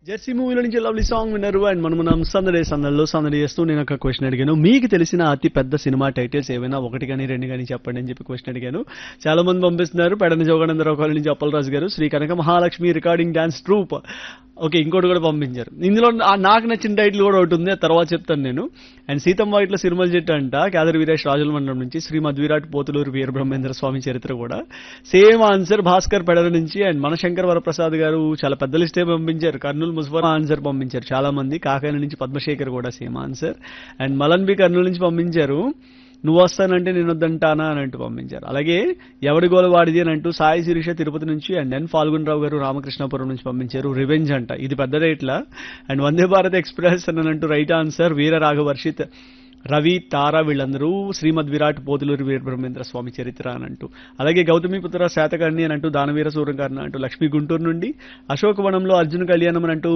Jersey మూవీలో నుంచి lovely song విన్నారు అండ్ మనం మనం సందడి సందడిలో సందడి చేస్తూ నేను ఒక క్వశ్చన్ అడిగాను మీకు తెలిసిన అతి పెద్ద సినిమా టైటిల్స్ ఏమైనా ఒకటి కానీ రెండు కానీ చెప్పండి అని చెప్పి క్వశ్చన్ అడిగాను చాలా మంది పంపిస్తున్నారు పెడన జోగానందరావు కాలనీ నుంచి Appalaraju garu Sri Kanaka Mahalakshmi recording dance troupe okay ఇంకోటి కూడా పంపించారు ఇందులో ఆ నాకు నచ్చిన టైటిల్ కూడా ఒకటి ఉంది ఆ తర్వాత చెప్తాను నేను అండ్ సీతమ్మ ఇట్లా సిరిమల చెట్టు అంట కేదర్ వీరేష్ రాజుల మండలం నుంచి శ్రీ మధ్విరాట్ పోతులూరు వీరబ్రహ్మేంద్ర స్వామి చరిత్ర కూడా సేమ్ ఆన్సర్ భాస్కర్ పెడల నుంచి అండ్ మనశంకర్ వరప్రసాద్ గారు చాలా పెద్ద లిస్టే పంపించారు కర్నూలు ముజఫర్ ఆన్సర్ పంపించారు చాలా మంది కాకాని నుంచి పద్మశేఖర్ కూడా same answer and Malan B Kurnool నుంచి పంపించారు నువ్వు వస్తానంటే నేను వద్దంటానా అని అంటూ పంపించారు అలాగే ఎవడి గోల వాడిది అని అంటూ సాయి శిరీష తిరుపతి నుంచి అండ్ ఎన్ ఫాల్గున్ గారు రామకృష్ణాపురం నుంచి పంపించారు రివెంజ్ అంట ఇది పెద్ద రేట్లా అండ్ వందే భారత్ ఎక్స్ప్రెస్ అని అంటూ రైట్ ఆన్సర్ వీర రాఘవర్షిత్ రవి తార వీళ్ళందరూ శ్రీమద్ విరాట్ పోతులూరి వీరబ్రహ్మేంద్ర స్వామి చరిత్ర అని అంటూ అలాగే గౌతమి పుత్ర శాతకర్ణి అని అంటూ దానవీర సూర్యకర్ణ అంటూ లక్ష్మీ గుంటూరు నుండి అశోకవనంలో అర్జున కళ్యాణం అని అంటూ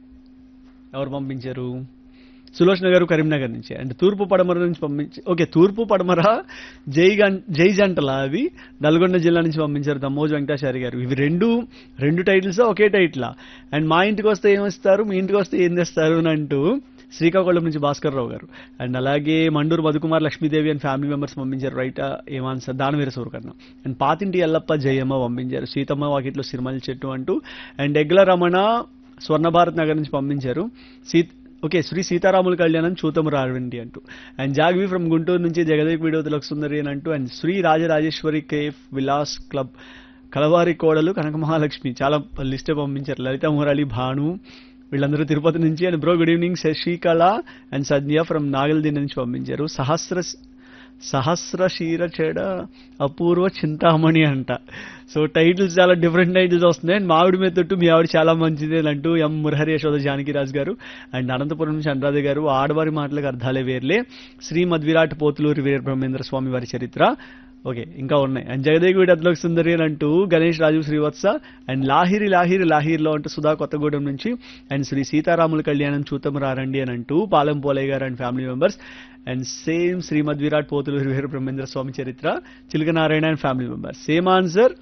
ఎవరు పంపించారు సులోచన గారు కరీంనగర్ నుంచి అండ్ తూర్పు పడమర నుంచి పంపించి ఓకే తూర్పు పడమర జై గం జై జంటల అవి నల్గొండ జిల్లా నుంచి పంపించారు దమ్మోజ్ వెంకటాచారి గారు ఇవి రెండు రెండు టైటిల్స్ ఒకే టైటిలా అండ్ మా ఇంటికి వస్తే ఏమిస్తారు మీ ఇంటికి వస్తే ఏం తెస్తారు అని అంటూ శ్రీకాకుళం నుంచి భాస్కర్ రావు గారు అండ్ అలాగే Manduru Madhukumar Lakshmidevi and family members పంపించారు రైట్ ఏమాన్సర్ దానవీర సూరకర్ణ అండ్ పాతింటి ఎల్లప్ప జయమ్మ పంపించారు సీతమ్మ వాకిట్లో సిరిమల చెట్టు అంటూ అండ్ ఎగ్ల రమణ స్వర్ణ భారత్ నగర్ నుంచి పంపించారు సీత్ ఓకే శ్రీ సీతారాముల కళ్యాణం చూతము రావండి అంటూ అండ్ జాగ్వి ఫ్రమ్ గుంటూరు నుంచి జగదేక్ వీడియో సుందరి అని అంటూ and Sri Rajarajeshwari cafe Vilas club Kalavari Kodalu Kanaka Mahalakshmi చాలా లిస్టే పంపించారు లలిత మురళి భాను వీళ్ళందరూ తిరుపతి నుంచి and bro good evening Sasikala and Sadya from Nagaldin నుంచి పంపించారు సహస్ర సహస్ర శీర చెడ అపూర్వ చింతామణి అంట సో టైటిల్స్ చాలా డిఫరెంట్ టైటిల్స్ వస్తున్నాయి అండ్ మావిడి మీద తొట్టు మీ ఆవిడ చాలా మంచిది అని అంటూ ఎం మురహరి యశోద జానకిరాజ్ గారు అండ్ అనంతపురం నుంచి అనురాధ గారు ఆడవారి మాటలకు అర్థాలే వేర్లే శ్రీ మధ్విరాట్ పోతులూరి వీర బ్రహ్మేంద్ర స్వామి వారి చరిత్ర ఓకే ఇంకా ఉన్నాయి అండ్ జగదేగుడి అద్లోకి సుందరి అని అంటూ గణేష్ రాజు శ్రీవత్స అండ్ లాహిరి లాహిరి లాహిరిలో అంటూ సుధా కొత్తగూడెం నుంచి అండ్ శ్రీ సీతారాముల కళ్యాణం చూతం రారండి అని అంటూ Palem Polayya garu and family members and same Srimad Virat Pothuluri Veera Brahmendra Swami Charitra Chiluka Narayana and family members same answer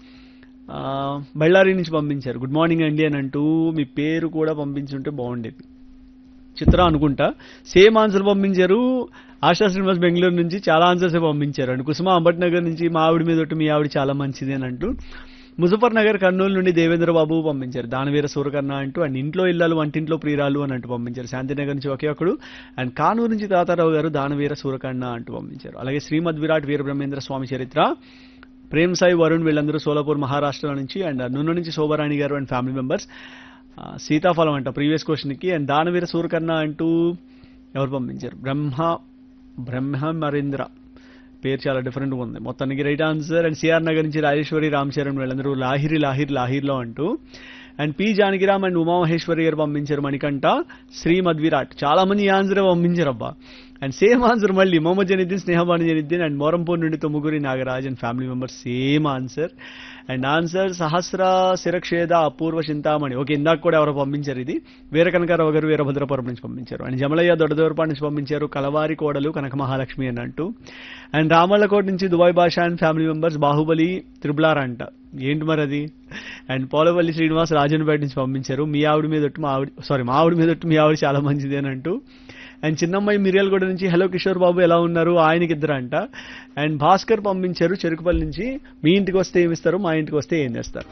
Bellary నుంచి పంపించారు గుడ్ మార్నింగ్ అండి అని అంటూ మీ పేరు కూడా పంపించుంటే బాగుండేది చిత్ర అనుకుంటా సేమ్ ఆన్సర్ పంపించారు ఆశా శ్రీనివాస్ బెంగళూరు నుంచి చాలా ఆన్సర్స్ పంపించారు అండ్ కుసుమ అంబట్నగర్ నుంచి మా ఆవిడ మీద ఒకటి మీ ఆవిడ చాలా మంచిది అని అంటూ ముజఫర్ నగర్ కర్నూలు నుండి దేవేంద్ర బాబు పంపించారు దానవీర సూరకర్ణ అంటూ అండ్ ఇంట్లో ఇల్లాలు వంటింట్లో ప్రియురాలు అని అంటూ పంపించారు శాంతినగర్ నుంచి ఒకే ఒకడు అండ్ కానూరు నుంచి తాతారావు గారు దానవీర సూరకర్ణ అంటూ పంపించారు అలాగే శ్రీమద్ విరాట్ వీరబ్రహ్మేంద్ర స్వామి చరిత్ర ప్రేమ్ సాయి వరుణ్ వీళ్ళందరూ సోలాపూర్ మహారాష్ట్ర నుంచి అండ్ నూనె నుంచి శోభరాణి గారు అండ్ ఫ్యామిలీ మెంబర్స్ సీతాఫలం అంట ప్రీవియస్ క్వశ్చన్కి అండ్ దానవీర సూరకర్ణ అంటూ ఎవరు పంపించారు బ్రహ్మ బ్రహ్మమరేంద్ర పేరు చాలా డిఫరెంట్గా ఉంది మొత్తానికి right answer and CR Nagar నుంచి రాజేశ్వరి రామ్ చరణ్ వీళ్ళందరూ లాహిరి లాహిర్ లాహిర్లో అంటూ and P Janakiram and Umamaheshwari garu పంపించారు మణికంఠ శ్రీమద్ విరాట్ చాలా మంది ఆన్సర్ పంపించారు అబ్బా అండ్ సేమ్ ఆన్సర్ మళ్ళీ మొహమ్మద్ జనిద్దీన్ స్నేహబాను జనిద్దీన్ అండ్ మోరంపూర్ నుండి Tommiguri Nagaraj and family members same answer and answer Sahasra Sirascheda Apoorva Chintamani okay ఇందాక కూడా ఎవరో పంపించారు ఇది వీర కనకారావు గారు వీరభద్రపురం నుంచి పంపించారు అండ్ జమలయ్య దొడ్డదోరపాటి నుంచి పంపించారు కలవారి కోడలు కనక మహాలక్ష్మి అని అంటూ అండ్ రామల్లకోట నుంచి Dubai Basha and family members Baahubali triple R అంట ఏంటి మరి అది అండ్ పోలవల్లి శ్రీనివాస్ రాజన్పేట నుంచి పంపించారు మీ ఆవిడ మీద ఒట్టు మా ఆవిడ సారీ మా ఆవిడ మీద ఒట్టు మీ ఆవిడ చాలా మంచిది అని అంటూ అండ్ చిన్నమ్మాయి మిరియాలగూడ నుంచి హలో కిషోర్ బాబు ఎలా ఉన్నారు ఆయనకి ఇద్దరు అంట అండ్ భాస్కర్ పంపించారు చెరుకుపల్లి నుంచి మీ ఇంటికి వస్తే ఏమి ఇస్తారు మా ఇంటికి వస్తే ఏం చేస్తారు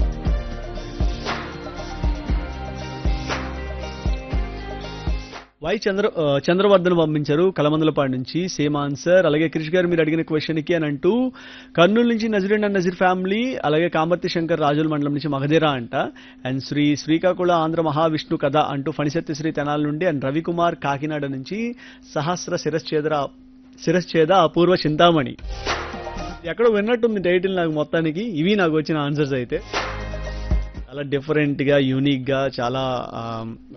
వై చంద్ర చంద్రవర్ధన్ పంపించారు కలమందలపాడు నుంచి సేమ్ ఆన్సర్ అలాగే క్రిష్ గారు మీరు అడిగిన క్వశ్చన్ కి అని అంటూ కర్నూలు నుంచి నజరీన్ అండ్ నజీర్ ఫ్యామిలీ అలాగే కామర్తి శంకర్ రాజుల మండలం నుంచి మగధీరా అంట అండ్ శ్రీ శ్రీకాకుళ ఆంధ్ర మహావిష్ణు కథ అంటూ ఫణిశెత్తి శ్రీ తెనాల నుండి అండ్ రవికుమార్ కాకినాడ నుంచి సహస్ర శిరశ్చేదర శిరశ్చేద అపూర్వ చింతామణి ఎక్కడో విన్నట్టుంది టైటిల్ నాకు మొత్తానికి ఇవి నాకు వచ్చిన ఆన్సర్స్ అయితే చాలా డిఫరెంట్ గా యూనిక్ గా చాలా